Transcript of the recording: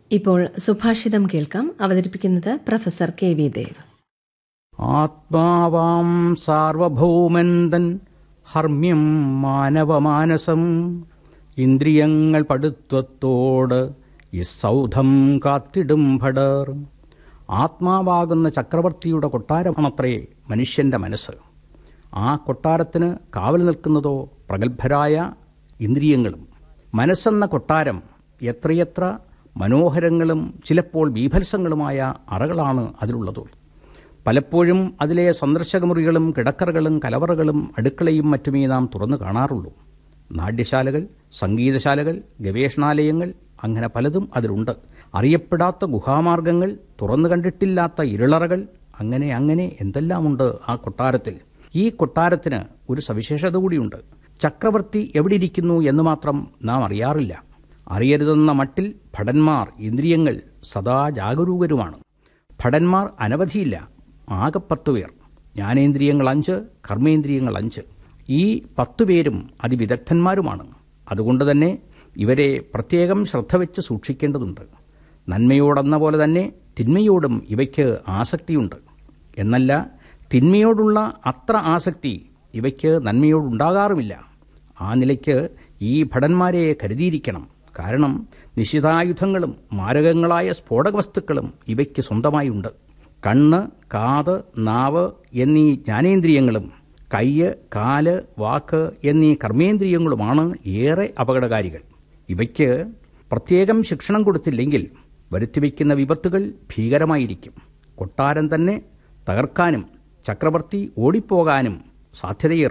ഇപ്പോൾ സുഭാഷിതം കേൾക്കാം അവതരിപ്പിക്കുന്നത് പ്രൊഫസർ കെ വി ദേവ് ആത്മാവാം സാർവഭൗമന്തൻ ഹർമ്മ്യം മാനവമാനസം ഇന്ദ്രിയങ്ങൾ പടുത്വത്തോട് ഇസൗധം കാത്തിടും ഭടർ ആത്മാവാകുന്ന ചക്രവർത്തിയുടെ കൊട്ടാരമാണത്രേ മനുഷ്യന്റെ മനസ്സ് ആ കൊട്ടാരത്തിന് കാവൽ നിൽക്കുന്നതോ പ്രഗത്ഭരായ ഇന്ദ്രിയങ്ങളും മനസ്സെന്ന കൊട്ടാരം എത്രയെത്ര മനോഹരങ്ങളും ചിലപ്പോൾ ബീഭത്സങ്ങളുമായ അറകളാണ് അതിലുള്ളത് പലപ്പോഴും അതിലെ സന്ദർശകമുറികളും കിടക്കറകളും കലവറകളും അടുക്കളയും മറ്റുമേ നാം തുറന്നു കാണാറുള്ളൂ നാട്യശാലകൾ സംഗീതശാലകൾ ഗവേഷണാലയങ്ങൾ അങ്ങനെ പലതും അതിലുണ്ട് അറിയപ്പെടാത്ത ഗുഹാമാർഗങ്ങൾ തുറന്നു കണ്ടിട്ടില്ലാത്ത ഇരുളറകൾ അങ്ങനെ അങ്ങനെ എന്തെല്ലാമുണ്ട് ആ കൊട്ടാരത്തിൽ ഈ കൊട്ടാരത്തിന് ഒരു സവിശേഷത കൂടിയുണ്ട് ചക്രവർത്തി എവിടെയിരിക്കുന്നു എന്ന് മാത്രം നാം അറിയാറില്ല അറിയരുതെന്ന മട്ടിൽ ഭടന്മാർ ഇന്ദ്രിയങ്ങൾ സദാ ജാഗരൂകരുമാണ് ഭടന്മാർ അനവധിയില്ല ആകെ പത്ത് പേർ ജ്ഞാനേന്ദ്രിയങ്ങൾ അഞ്ച് കർമ്മേന്ദ്രിയങ്ങൾ അഞ്ച് ഈ പത്തു പേരും അതിവിദഗ്ധന്മാരുമാണ് അതുകൊണ്ട് തന്നെ ഇവരെ പ്രത്യേകം ശ്രദ്ധ വെച്ച് സൂക്ഷിക്കേണ്ടതുണ്ട് നന്മയോടെന്ന പോലെ തന്നെ തിന്മയോടും ഇവയ്ക്ക് ആസക്തിയുണ്ട് എന്നല്ല തിന്മയോടുള്ള അത്ര ആസക്തി ഇവയ്ക്ക് നന്മയോടുണ്ടാകാറുമില്ല ആ നിലയ്ക്ക് ഈ ഭടന്മാരെ കരുതിയിരിക്കണം കാരണം നിശിതായുധങ്ങളും മാരകങ്ങളായ സ്ഫോടക വസ്തുക്കളും ഇവയ്ക്ക് സ്വന്തമായുണ്ട് കണ്ണ് കാത് നാവ് എന്നീ ജ്ഞാനേന്ദ്രിയങ്ങളും കയ്യ് കാല് വാക്ക് എന്നീ കർമ്മേന്ദ്രിയങ്ങളുമാണ് ഏറെ അപകടകാരികൾ ഇവയ്ക്ക് പ്രത്യേകം ശിക്ഷണം കൊടുത്തില്ലെങ്കിൽ വരുത്തിവെക്കുന്ന വിപത്തുകൾ ഭീകരമായിരിക്കും കൊട്ടാരം തന്നെ തകർക്കാനും ചക്രവർത്തി ഓടിപ്പോകാനും സാധ്യതയേറെ